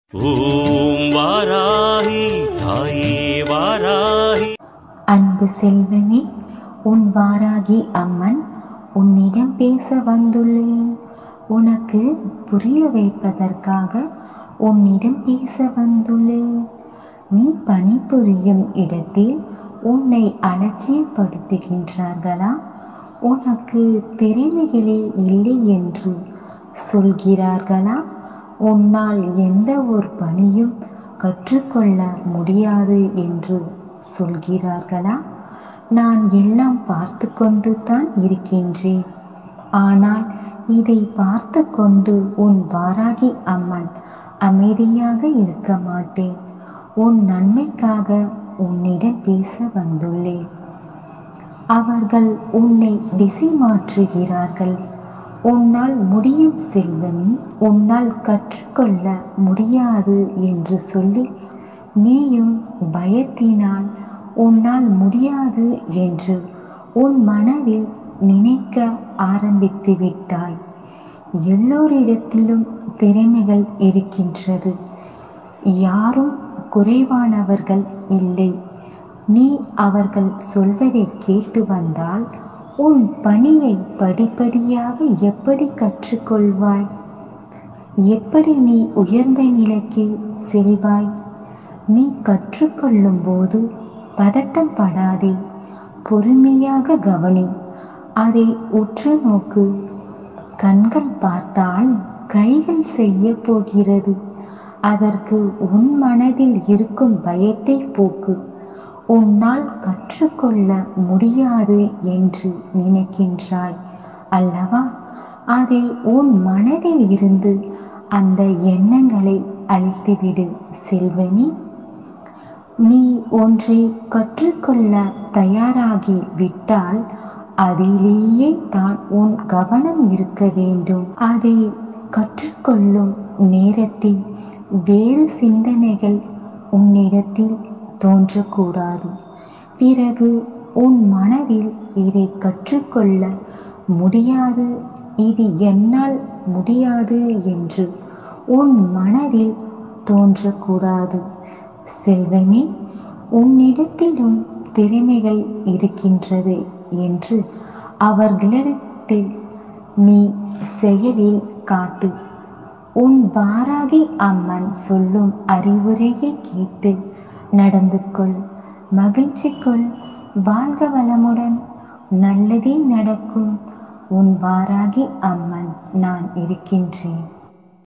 ஓம் வாராகி தாயே வாராகி அன்பு செல்வமே உன் வாராகி அம்மன் உன்னிடம் பேச வந்துள்ளேன் உனக்கு புரிய வைப்பதற்காக உன்னிடம் பேச வந்துள்ளேன் நீ பணிபுரியும் இடத்தில் உன்னை அலட்சியப்படுத்துகின்றார்களா உனக்கு திறமைகளே இல்லை என்று சொல்கிறார்களா உன்னால் எந்த ஒரு பணியும் கற்றுக்கொள்ள முடியாது என்று சொல்கிறார்களா நான் எல்லாம் பார்த்து கொண்டு தான் இருக்கின்றேன் ஆனால் இதை பார்த்து கொண்டு உன் வாராகி அம்மன் அமைதியாக இருக்க மாட்டேன் உன் நன்மைக்காக உன்னிடம் பேச வந்துள்ளேன் அவர்கள் உன்னை திசை மாற்றுகிறார்கள் உன்னால் முடியும் செல்வமே உன்னால் கற்றுக்கொள்ள முடியாது என்று சொல்லி நீயும் பயத்தினால் உன்னால் முடியாது என்று உன் மனதில் நினைக்க ஆரம்பித்து விட்டாய் எல்லோரிடத்திலும் திறமைகள் இருக்கின்றது யாரும் குறைவானவர்கள் இல்லை நீ அவர்கள் சொல்வதை கேட்டு வந்தால் உன் பணியை படிப்படியாக எப்படி கற்றுக்கொள்வாய் எப்படி நீ உயர்ந்த நிலைக்கு செல்வாய் நீ கற்றுக்கொள்ளும் போது பதட்டம் படாதே பொறுமையாக கவனி அதை உற்று நோக்கு கண்கள் பார்த்தால் கைகள் செய்ய போகிறது அதற்கு உன் மனதில் இருக்கும் பயத்தை போக்கு உன்னால் கற்றுக்கொள்ள முடியாது என்று நினைக்கின்றாய் அல்லவா அதை உன் மனதில் இருந்து அந்த எண்ணங்களை அழித்துவிடு செல்வமே நீ ஒன்றை கற்றுக்கொள்ள தயாராகி விட்டால் அதிலேயே தான் உன் கவனம் இருக்க வேண்டும் அதை கற்றுக்கொள்ளும் நேரத்தில் வேறு சிந்தனைகள் உன்னிடத்தில் தோன்றக்கூடாது பிறகு உன் மனதில் இதை கற்றுக்கொள்ள முடியாது இது என்னால் முடியாது என்று உன் மனதில் தோன்றக்கூடாது செல்வமே உன்னிடத்திலும் திறமைகள் இருக்கின்றது என்று அவர்களிடத்தில் நீ செயலில் காட்டு உன் வாராகி அம்மன் சொல்லும் அறிவுரையை கேட்டு நடந்து கொள் மகிழ்ச்சி கொள் வாழ்க வளமுடன் நல்லதே நடக்கும் உன் வாராகி அம்மன் நான் இருக்கின்றேன்